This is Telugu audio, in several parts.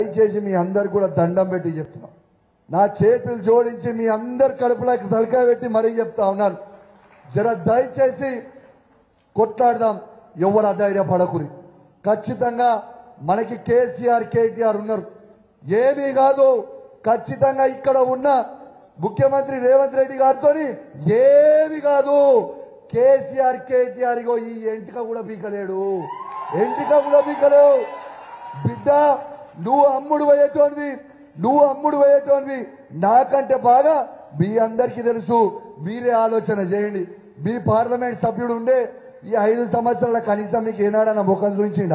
దయచేసి మీ అందరు కూడా దండం పెట్టి చెప్తున్నా నా చేతులు జోడించి మీ అందరు కడుపులోకి తలకాయ పెట్టి మరీ చెప్తా ఉన్నాను జర దయచేసి కొట్లాడదాం ఎవరు అధైర్యపడకురి ఖచ్చితంగా మనకి కేసీఆర్ కేటీఆర్ ఉన్నారు ఏమీ కాదు ఖచ్చితంగా ఇక్కడ ఉన్న ముఖ్యమంత్రి రేవంత్ రెడ్డి గారితో ఏమి కాదు కేసీఆర్ కేటీఆర్ ఇగో ఈ ఎంటిక కూడా పీకలేడు ఎంటిక కూడా పీకలేవు బిడ్డ నువ్వు అమ్ముడు పోయేటోనివి నువ్వు అమ్ముడు పోయేటోనివి నాకంటే బాగా మీ అందరికీ తెలుసు మీరే ఆలోచన చేయండి మీ పార్లమెంట్ సభ్యుడు ఉండే ఈ ఐదు సంవత్సరాల కనీసం మీకు ఏనాడన్నా ముఖం చూపించిండా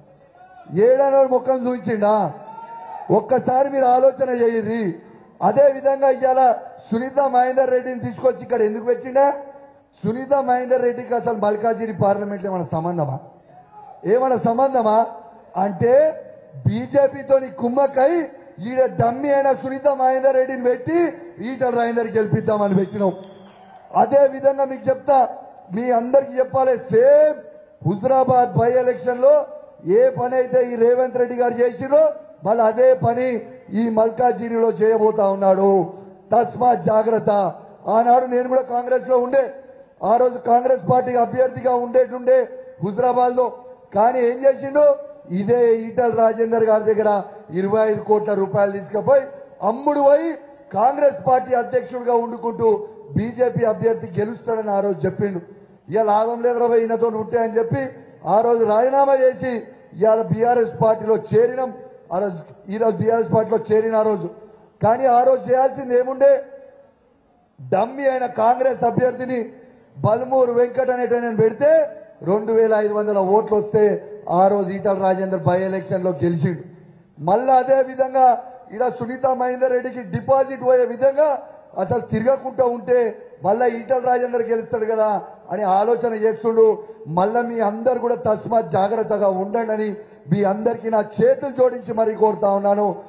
ఏడన ముఖం చూపించిండా ఒక్కసారి మీరు ఆలోచన చేయండి అదే విధంగా ఇవాళ సునీత మహేందర్ రెడ్డిని తీసుకొచ్చి ఇక్కడ ఎందుకు పెట్టిండా సునీత మహేందర్ రెడ్డికి అసలు మల్కాజిరి పార్లమెంట్ ఏమైనా సంబంధమా ఏమైనా సంబంధమా అంటే బీజేపీతోని కుమ్మక్కై ఈడ డమ్మి అయిన సునీత మహేందర్ రెడ్డిని పెట్టి ఈటల రాజేందర్ గెలిపిద్దామని పెట్టినాం అదే విధంగా మీకు చెప్తా మీ అందరికి చెప్పాలి సేమ్ హుజరాబాద్ బై ఎలక్షన్ లో ఏ పని అయితే ఈ రేవంత్ రెడ్డి గారు చేసిరో మళ్ళీ అదే పని ఈ మల్కాజిరిలో చేయబోతా ఉన్నాడు తస్మాత్ జాగ్రత్త ఆనాడు నేను కూడా కాంగ్రెస్ లో ఉండే ఆ రోజు కాంగ్రెస్ పార్టీ అభ్యర్థిగా ఉండేటుండే హుజరాబాద్ లో కానీ ఏం చేసిండు ఇదే ఈటల రాజేందర్ గారి దగ్గర ఇరవై ఐదు కోట్ల రూపాయలు తీసుకుపోయి అమ్ముడు పోయి కాంగ్రెస్ పార్టీ అధ్యక్షుడిగా ఉండుకుంటూ బీజేపీ అభ్యర్థి గెలుస్తాడని ఆ రోజు చెప్పిండు ఇవాళ లాభం లేదు రా ఈయనతో ఉంటే అని చెప్పి ఆ రోజు రాజీనామా చేసి ఇవాళ బీఆర్ఎస్ పార్టీలో చేరినాం ఆ రోజు ఈ రోజు బీఆర్ఎస్ పార్టీలో చేరిన ఆ రోజు కానీ ఆ రోజు చేయాల్సింది ఏముండే డమ్మి అయిన కాంగ్రెస్ అభ్యర్థిని బల్మూరు వెంకట్ అనేటైన పెడితే రెండు వేల ఐదు వందల ఓట్లు వస్తే ఆ రోజు ఈటల రాజేందర్ బై ఎలక్షన్ లో గెలిచిండు మళ్ళా అదే విధంగా ఇడ సునీత మహేందర్ రెడ్డికి డిపాజిట్ పోయే విధంగా అసలు తిరగకుండా ఉంటే మళ్ళా ఈటల రాజేందర్ గెలుస్తాడు కదా అని ఆలోచన చేస్తుండు మళ్ళా మీ అందరు కూడా తస్మాత్ జాగ్రత్తగా ఉండండి అని మీ అందరికీ నా చేతులు జోడించి మరీ కోరుతా ఉన్నాను